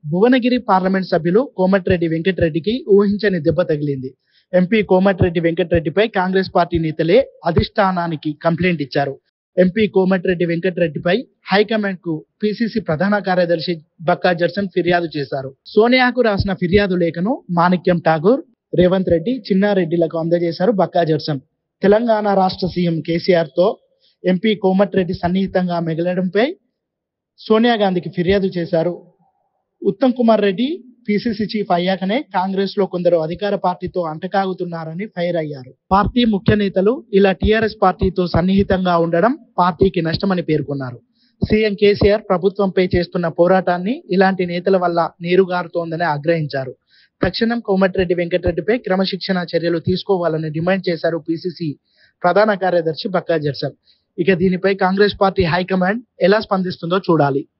Bhuvanagiri parliament సభ్యులు కోమటిరెడ్డి వెంకటరెడ్డికి ఊహించని దెబ్బ తగిలింది ఎంపీ కోమటిరెడ్డి వెంకటరెడ్డిపై కాంగ్రెస్ పార్టీ నేతలే అధిష్టానానికి కంప్లైంట్ ఇచ్చారు ఎంపీ కోమటిరెడ్డి వెంకటరెడ్డిపై హైకమాండ్ కు పిసిసి ప్రధాన కార్యదర్శి బక్కా జర్సన్ ఫిర్యాదు చేశారు సోనియాకు రాసిన ఫిర్యాదు లేఖను మాణిక్యం ఠాగూర్ రేవంత్ రెడ్డి చిన్నారెడ్డిలకు అందజేశారు బక్కా జర్సన్ తెలంగాణ రాష్ట్ర సీఎం కేసీఆర్ తో ఎంపీ కోమటిరెడ్డి సన్నిహితంగా మిగలడంపై సోనియా గాంధీకి ఫిర్యాదు చేశారు ఉత్తమ్ కుమార్ రెడ్డి పిసిసి చీఫ్ అయ్యాకనే కాంగ్రెస్ లో కొందరు అధికార పార్టీతో అంటకాగుతున్నారని ఫైర్ అయ్యారు పార్టీ ముఖ్య నేతలు ఇలా టిఆర్ఎస్ పార్టీతో సన్నిహితంగా ఉండడం పార్టీకి నష్టమని పేర్కొన్నారు సీఎం కేసీఆర్ ప్రభుత్వంపై చేస్తున్న పోరాటాన్ని ఇలాంటి నేతల వల్ల నీరుగారుతోందని ఆగ్రహించారు తక్షణం కోమటిరెడ్డి వెంకటరెడ్డిపై క్రమశిక్షణ చర్యలు తీసుకోవాలని డిమాండ్ చేశారు పిసిసి ప్రధాన కార్యదర్శి బక్కా జర్సన్ ఇక దీనిపై కాంగ్రెస్ పార్టీ హైకమాండ్ ఎలా స్పందిస్తుందో చూడాలి